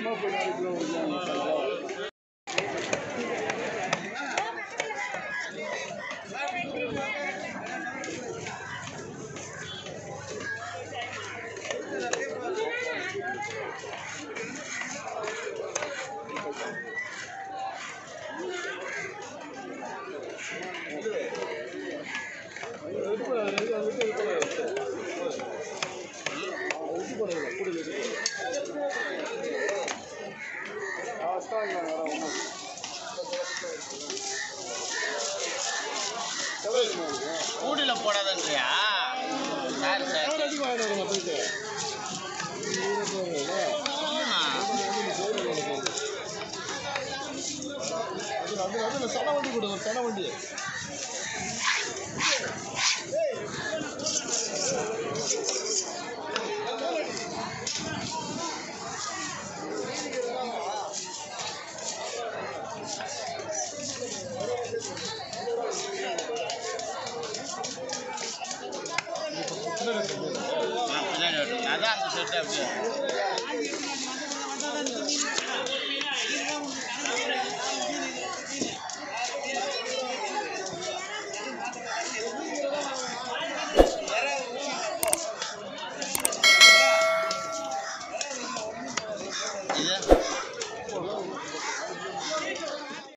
கூடில போடாதன்றியா சரி சரி ஆ. சன வண்டி கொடு ஒரு சன வண்டி ஆ, பின்னாடி வரட்டும். அதான் அந்த செட்டு அப்படியே